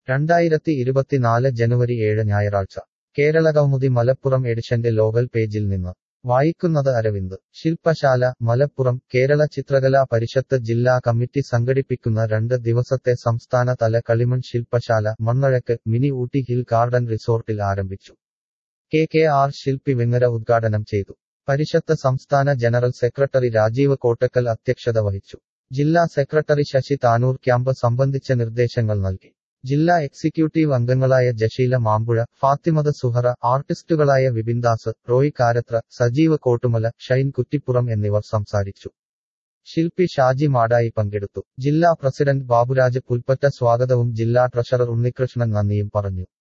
രണ്ടായിരത്തി ഇരുപത്തിനാല് ജനുവരി ഏഴ് ഞായറാഴ്ച കേരളകൗമുദി മലപ്പുറം എഡിഷന്റെ ലോകൽ പേജിൽ നിന്ന് വായിക്കുന്നത് അരവിന്ദ് ശില്പശാല മലപ്പുറം കേരള ചിത്രകലാ പരിഷത്ത് ജില്ലാ കമ്മിറ്റി സംഘടിപ്പിക്കുന്ന രണ്ട് ദിവസത്തെ സംസ്ഥാന തല കളിമൺ ശില്പശാല മണ്ണഴക്ക് മിനി ഊട്ടി ഹിൽ ഗാർഡൻ റിസോർട്ടിൽ ആരംഭിച്ചു കെ കെ ആർ ശില്പി വെങ്ങര ഉദ്ഘാടനം ചെയ്തു പരിഷത്ത് സംസ്ഥാന ജനറൽ സെക്രട്ടറി രാജീവ് കോട്ടക്കൽ അധ്യക്ഷത വഹിച്ചു ജില്ലാ സെക്രട്ടറി ശശി താനൂർ ക്യാമ്പ് സംബന്ധിച്ച നിർദ്ദേശങ്ങൾ നൽകി ജില്ലാ എക്സിക്യൂട്ടീവ് അംഗങ്ങളായ ജഷീല മാമ്പുഴ ഫാത്തിമത സുഹറ ആർട്ടിസ്റ്റുകളായ വിപിൻദാസ് റോയ് കാരത്ര സജീവ് കോട്ടുമല ഷൈൻ കുറ്റിപ്പുറം എന്നിവർ സംസാരിച്ചു ശില്പി ഷാജി മാടായി പങ്കെടുത്തു ജില്ലാ പ്രസിഡന്റ് ബാബുരാജ് പുൽപ്പറ്റ സ്വാഗതവും ജില്ലാ ട്രഷറർ ഉണ്ണികൃഷ്ണൻ നന്ദിയും പറഞ്ഞു